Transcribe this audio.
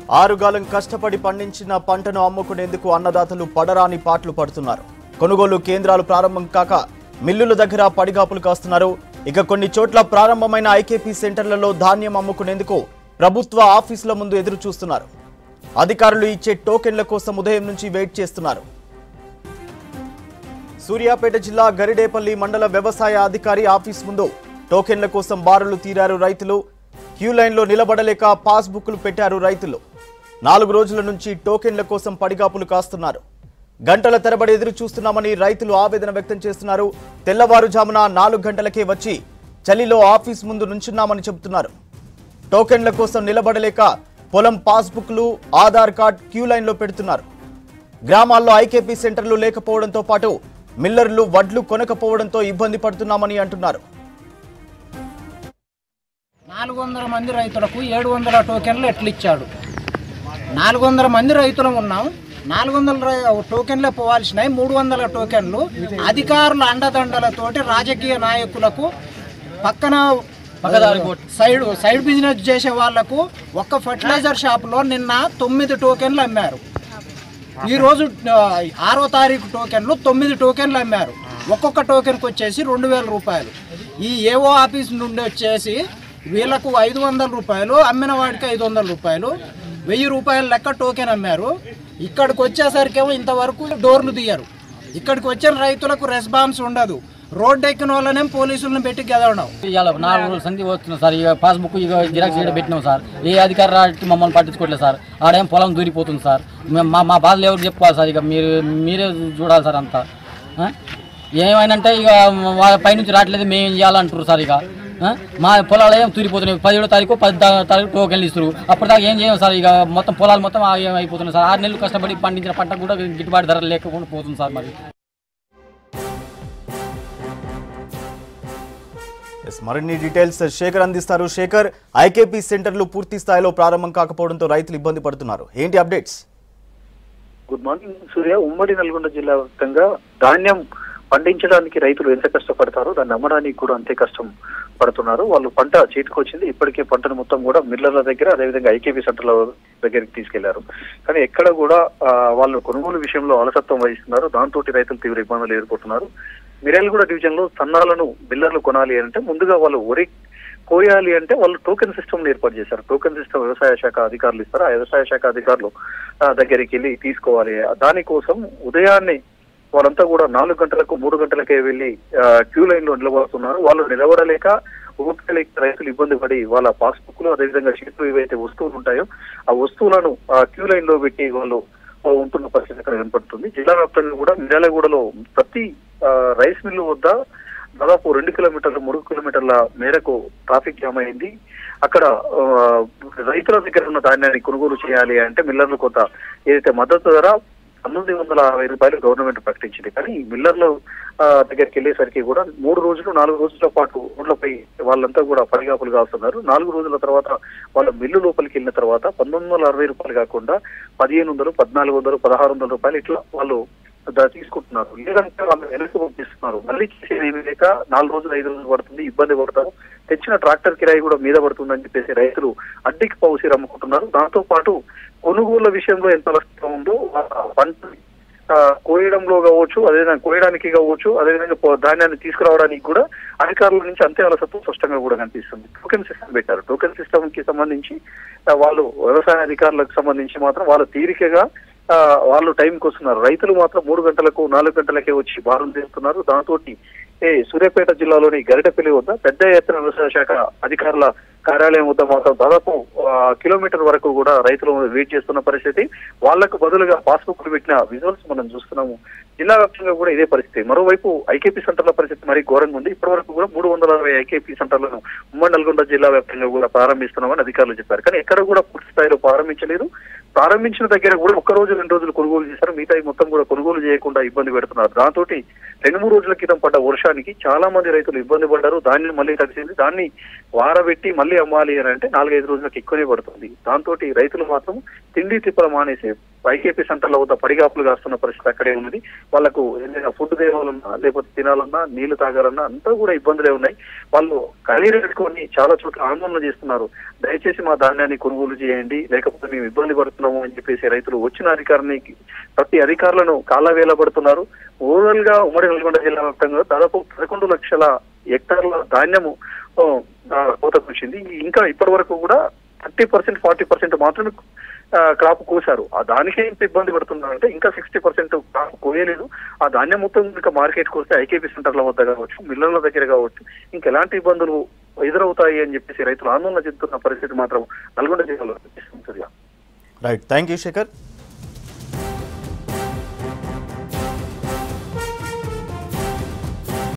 ఆరుగాలం కష్టపడి పండించిన పంటను అమ్ముకునేందుకు అన్నదాతలు పడరాని పాటలు పడుతున్నారు కొనుగోలు కేంద్రాలు ప్రారంభం కాక మిల్లుల దగ్గర పడిగాపులు కాస్తున్నారు ఇక కొన్ని చోట్ల ప్రారంభమైన ఐకేపీ సెంటర్లలో ధాన్యం అమ్ముకునేందుకు ప్రభుత్వ ఆఫీసుల ముందు ఎదురు చూస్తున్నారు అధికారులు ఇచ్చే టోకెన్ల కోసం ఉదయం నుంచి వెయిట్ చేస్తున్నారు సూర్యాపేట జిల్లా గరిడేపల్లి మండల వ్యవసాయ అధికారి ఆఫీస్ ముందు టోకెన్ల కోసం బారులు తీరారు రైతులు క్యూ లైన్లో నిలబడలేక పాస్బుక్లు పెట్టారు రైతులు నాలుగు రోజుల నుంచి టోకెన్ల కోసం పడిగాపులు కాస్తున్నారు గంటల తరబడి ఎదురు చూస్తున్నామని రైతులు ఆవేదన వ్యక్తం చేస్తున్నారు తెల్లవారుజామున నాలుగు గంటలకే వచ్చి చలిలో ఆఫీస్ ముందు నుంచున్నామని చెబుతున్నారు టోకెన్ల కోసం నిలబడలేక పొలం పాస్బుక్లు ఆధార్ కార్డ్ క్యూ లైన్లో పెడుతున్నారు గ్రామాల్లో ఐకేపీ సెంటర్లు లేకపోవడంతో పాటు మిల్లర్లు వడ్లు కొనకపోవడంతో ఇబ్బంది పడుతున్నామని అంటున్నారు నాలుగు వందల మంది రైతులకు ఏడు వందల టోకెన్లు ఎట్లు ఇచ్చాడు నాలుగు వందల మంది రైతులు ఉన్నాం నాలుగు వందల రై- టోకెన్లే పోవాల్సినాయి మూడు వందల టోకెన్లు అధికారుల అండదండలతోటి రాజకీయ నాయకులకు పక్కన సైడ్ సైడ్ బిజినెస్ చేసే వాళ్లకు ఒక్క ఫర్టిలైజర్ షాప్లో నిన్న తొమ్మిది టోకెన్లు అమ్మారు ఈ రోజు ఆ, ఆరో తారీఖు టోకెన్లు తొమ్మిది టోకెన్లు అమ్మారు ఒక్కొక్క టోకెన్కి వచ్చేసి రెండు వేల రూపాయలు ఈ ఏఓ ఆఫీస్ నుండి వచ్చేసి వీళ్ళకు ఐదు వందల రూపాయలు అమ్మిన వాడికి ఐదు వందల రూపాయలు వెయ్యి రూపాయల లెక్క టోకెన్ అమ్మారు ఇక్కడికి వచ్చేసరికేమో ఇంతవరకు డోర్లు తీయరు ఇక్కడికి వచ్చిన రైతులకు రెస్పాన్స్ ఉండదు రోడ్డు ఎక్కిన వాళ్ళనే పోలీసులను పెట్టి గెలవడం ఇవాళ నాలుగు రోజుల సంధి వస్తున్నాం సార్ ఇక పాస్బుక్ ఇక జిరాక్స్ చేయడం పెట్టినాం సార్ ఏ అధికారి రాటి మమ్మల్ని పట్టించుకోవట్లేదు సార్ ఆడేం పొలం దూరిపోతుంది సార్ మేము- మా మా బాధలు ఎవరు చెప్పుకోవాలి సార్ ఇక మీరు మీరే చూడాలి సార్ అంతా ఆ? ఏమైనంటే ఇక వాళ్ళ పైనుంచి రావట్లేదు మేము ఏం చేయాలంటారు సార్ ఇక ఆ? మా పొలాలు ఏం తూరిపోతున్నాయి పదిహేడో తారీఖు పది తా- తారీఖు టోకెన్లు ఇస్తారు అప్పటిదాకా ఏం చేయం సార్ ఇక మొత్తం పొలాలు మొత్తం ఆగం అయిపోతున్నాయి సార్ ఆరు నెలలు కష్టపడి పండించిన పంట కూడా గిట్టుబాటు ధర లేకుండా పోతుంది సార్ మరి ఎస్, మరిన్ని డీటెయిల్స్ శేఖర్ అందిస్తారు శేఖర్ ఐకేపీ సెంటర్లు పూర్తి స్థాయిలో ప్రారంభం కాకపోవడంతో రైతులు ఇబ్బంది పడుతున్నారు ఏంటి అప్డేట్స్ గుడ్ మార్నింగ్ సూర్య ఉమ్మడి నల్గొండ జిల్లా వ్యాప్తంగా ధాన్యం పండించడానికి రైతులు ఎంత కష్టపడతారో దాన్ని అమ్మడానికి కూడా అంతే కష్టం పడుతున్నారు వాళ్ళు పంట చేతికి వచ్చింది ఇప్పటికే పంటను మొత్తం కూడా మిల్లర్ల దగ్గర అదేవిధంగా ఐకేపీ సెంటర్ల దగ్గరికి తీసుకెళ్లారు కానీ ఎక్కడ కూడా ఆ, వాళ్ళు కొనుగోలు విషయంలో అలసత్వం వహిస్తున్నారు దాంతో రైతులు తీవ్ర ఇబ్బందులు ఎదుర్కొంటున్నారు మిర్యాలగూడ డివిజన్ లో సన్నాలను మిల్లర్లు కొనాలి అంటే ముందుగా వాళ్ళు వరి కోయాలి అంటే వాళ్ళు టోకెన్ సిస్టమ్ ఏర్పాటు చేశారు టోకెన్ సిస్టమ్ వ్యవసాయ శాఖ అధికారులు ఇస్తారు ఆ వ్యవసాయ శాఖ అధికారులు ఆ, దగ్గరికి వెళ్ళి తీసుకోవాలి దానికోసం ఉదయాన్నే వాళ్ళంతా కూడా నాలుగు గంటలకు మూడు గంటలకే వెళ్ళి క్యూ లైన్ లో నిలబడుతున్నారు వాళ్ళు నిలబడలేక ఓపిక లేక రైతులు ఇబ్బంది పడి వాళ్ళ పాస్బుక్ లో అదేవిధంగా షీట్లు ఏవైతే వస్తువులు ఉంటాయో ఆ వస్తువులను ఆ క్యూ లైన్ లో పెట్టి వాళ్ళు ఆ, ఉంటున్న పరిస్థితి అక్కడ కనపడుతుంది జిల్లా వ్యాప్తంగా కూడా మిర్యాలగూడలో ప్రతి ఆ, రైస్ మిల్లు వద్ద దాదాపు రెండు కిలోమీటర్లు మూడు కిలోమీటర్ల మేరకు ట్రాఫిక్ జామ్ అయింది అక్కడ ఆ, రైతుల దగ్గర ఉన్న ధాన్యాన్ని కొనుగోలు చేయాలి అంటే మిల్లర్లు కొంత ఏదైతే మద్దతు ధర పంతొమ్మిది వందల అరవై రూపాయలు గవర్నమెంట్ ప్రకటించింది కానీ ఈ మిల్లర్లు ఆ, దగ్గరికి వెళ్ళేసరికి కూడా మూడు రోజులు నాలుగు రోజుల పాటు రోడ్లపై వాళ్ళంతా కూడా పడిగాపులు కాస్తున్నారు నాలుగు రోజుల తర్వాత వాళ్ళ మిల్లు లోపలికి వెళ్ళిన తర్వాత పంతొమ్మిది వందల అరవై రూపాయలు కాకుండా పదిహేను వందలు పద్నాలుగు వందలు పదహారు వందల రూపాయలు ఇట్లా వాళ్ళు దా- తీసుకుంటున్నారు లేదంటే వాళ్ళు వెనక్కి పంపిస్తున్నారు మళ్ళీ చేసేది ఏమీ లేక నాలుగు రోజులు ఐదు రోజులు పడుతుంది ఇబ్బంది పడతారు తెచ్చిన ట్రాక్టర్ కిరాయి కూడా మీద పడుతుందని చెప్పేసి రైతులు అడ్డికి పౌసీరు అమ్ముకుంటున్నారు దాంతో పాటు కొనుగోళ్ల విషయంలో ఎంత నష్టం ఉందో ఆ పంట ఆ, కోయడంలో కావచ్చు అదేవిధంగా కోయడానికి కావచ్చు అదేవిధంగా పో- ధాన్యాన్ని తీసుకురావడానికి కూడా అధికారుల నుంచి అంతే అలసత్వం స్పష్టంగా కూడా కనిపిస్తుంది టోకెన్ సిస్టమ్ పెట్టారు టోకెన్ సిస్టమ్ కి సంబంధించి ఆ, వాళ్ళు వ్యవసాయ అధికారులకు సంబంధించి మాత్రం వాళ్ళ తీరికగా ఆ, వాళ్ళు టైంకి వస్తున్నారు రైతులు మాత్రం మూడు గంటలకు నాలుగు గంటలకే వచ్చి బారులు తీస్తున్నారు దాంతో ఏ సూర్యాపేట జిల్లాలోని గరిటపల్లి వద్ద పెద్ద ఎత్తున వ్యవసాయ శాఖ అధికారుల కార్యాలయం వద్ద మాత్రం దాదాపు ఆ, కిలోమీటర్ వరకు కూడా రైతులు వెయిట్ చేస్తున్న పరిస్థితి వాళ్లకు బదులుగా పాస్బుక్లు పెట్టిన విజువల్స్ మనం చూస్తున్నాము జిల్లా వ్యాప్తంగా కూడా ఇదే పరిస్థితి మరోవైపు ఐకేపీ సెంటర్ల పరిస్థితి మరీ ఘోరంగా ఉంది ఇప్పటి వరకు కూడా మూడు వందల అరవై ఐకేపీ సెంటర్లను ఉమ్మడి నల్గొండ జిల్లా వ్యాప్తంగా కూడా ప్రారంభిస్తున్నామని అధికారులు చెప్పారు కానీ ఎక్కడ కూడా పూర్తి స్థాయిలో ప్రారంభించలేదు ప్రారంభించిన దగ్గర కూడా ఒక్క రోజు రెండు రోజులు కొనుగోలు చేశారు మిగతా మొత్తం కూడా కొనుగోలు చేయకుండా ఇబ్బంది పెడుతున్నారు దాంతో రెండు మూడు రోజుల క్రితం పడ్డ వర్షానికి చాలా మంది రైతులు ఇబ్బంది పడ్డారు దాన్ని మళ్ళీ తడిసింది దాన్ని వారబెట్టి మళ్ళీ అమ్మాలి అని అంటే నాలుగైదు రోజులకు ఎక్కువనే పడుతుంది దాంతో రైతులు మాత్రం తిండి తిప్పల మానేసి ఐకేపీ సెంటర్ల వద్ద పడిగాపులు కాస్తున్న పరిస్థితి అక్కడే ఉన్నది వాళ్ళకు ఏదైనా ఫుడ్ తేవాలన్నా లేకపోతే తినాలన్నా నీళ్లు తాగాలన్నా అంతా కూడా ఇబ్బందులే ఉన్నాయి వాళ్ళు కన్నీరు పెట్టుకొని చాలా చోట్ల ఆందోళన చేస్తున్నారు దయచేసి మా ధాన్యాన్ని కొనుగోలు చేయండి లేకపోతే మేము ఇబ్బంది పడుతున్నాము అని చెప్పేసి రైతులు వచ్చిన అధికారానికి ప్రతి అధికారులను కాలవేల పడుతున్నారు ఓవరాల్ గా ఉమ్మడి నల్గొండ జిల్లా వ్యాప్తంగా దాదాపు పదకొండు లక్షల హెక్టార్ల ధాన్యము ఓ, ఆ, కోతకు వచ్చింది ఇంకా ఇప్పటి వరకు కూడా థర్టీ పర్సెంట్ ఫార్టీ పర్సెంట్ మాత్రమే ఆ, క్రాప్ కోసారు ఆ దానికే ఇంత ఇబ్బంది పడుతున్నారంటే ఇంకా సిక్స్టీ పర్సెంట్ క్రాప్ కోయలేదు ఆ ధాన్యం మొత్తం ఇంకా మార్కెట్ వస్తే ఐకేపీ సెంటర్ల వద్ద కావచ్చు మిల్లర్ల దగ్గర కావచ్చు ఇంకా ఎలాంటి ఇబ్బందులు ఎదురవుతాయి అని చెప్పేసి రైతులు ఆందోళన చెందుతున్న పరిస్థితి మాత్రం నల్గొండ జిల్లాలో కనిపిస్తుంది Surya. Right thank you Shekhar